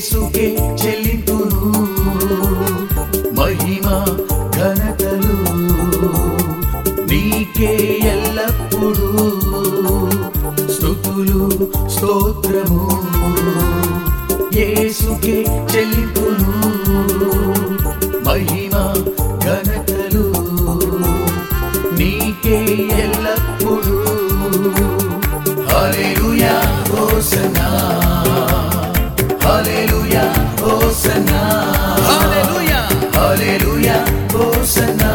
యేసుకే చెల్లింతును మహిమ ఘనతలు నీకే ఎల్లప్పుడూ స్తుతులు స్తోత్రము యేసుకే చెల్లింతును మహిమ ఘనతలు నీకే ఎల్లప్పుడూ హల్లెలూయా హోసనా హల్లెలూయా హోసనా హల్లెలూయా హల్లెలూయా హోసనా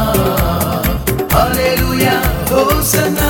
హల్లెలూయా హోసనా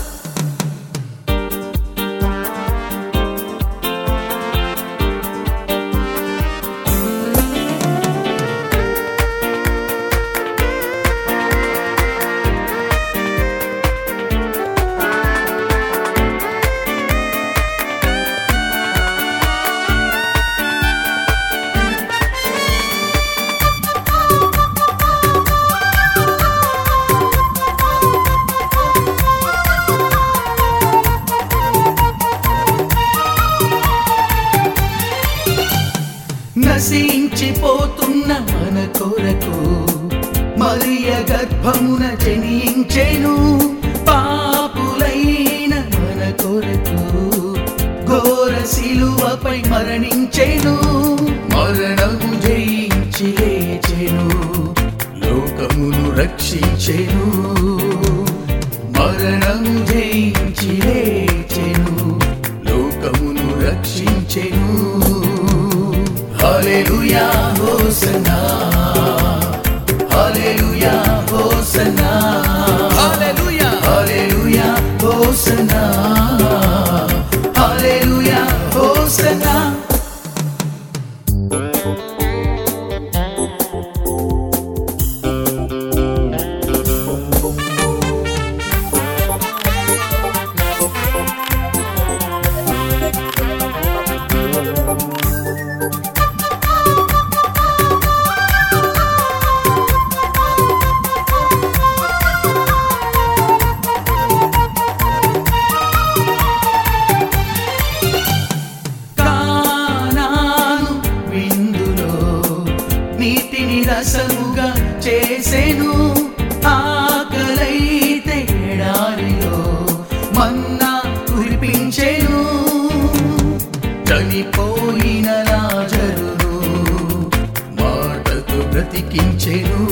నశించిపోతున్న మన కొరకు మరియ గర్భమున జనించెను పాపులైన మన కొరకు ఘోర శిలువపై మరణించెను మరణము జయించి లేచెను లోకమును రక్షించెను మరణము జయించి లేచెను లోకమును రక్షించెను హల్లెలూయా హోసనా హల్లెలూయా హోసనా హల్లెలూయా హల్లెలూయా హోసనా హల్లెలూయా హోసనా కానాను విందులో నీటిని రసముగా చేసెను ఆకలైతే ఎడారిలో మన్నా కురిపించెను చనిపోయిన లాజరును మాటకు బ్రతికించెను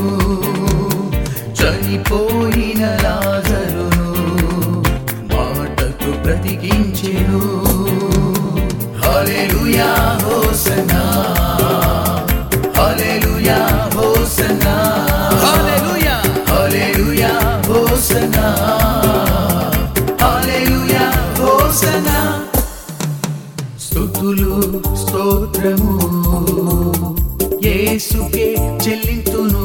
చనిపోయిన లాజరును మాటకు బ్రతికించెను హల్లెలూయా హోసనా హల్లెలూయా హోసనా హల్లెలూయా హల్లెలూయా హోసనా హల్లెలూయా హోసనా స్తుతులు స్తోత్రము యేసుకే చెల్లింతును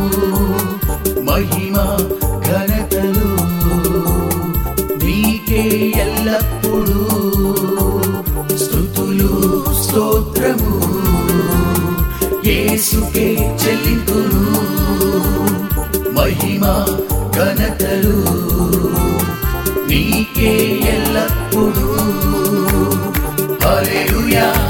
మహిమ ఘనతలు నీకే ఎల్లప్పుడూ స్తుతులు స్తోత్రము యేసుకే చెల్లింతును మహిమ ఘనతలు నీకే ఎల్లప్పుడూ హల్లెలూయా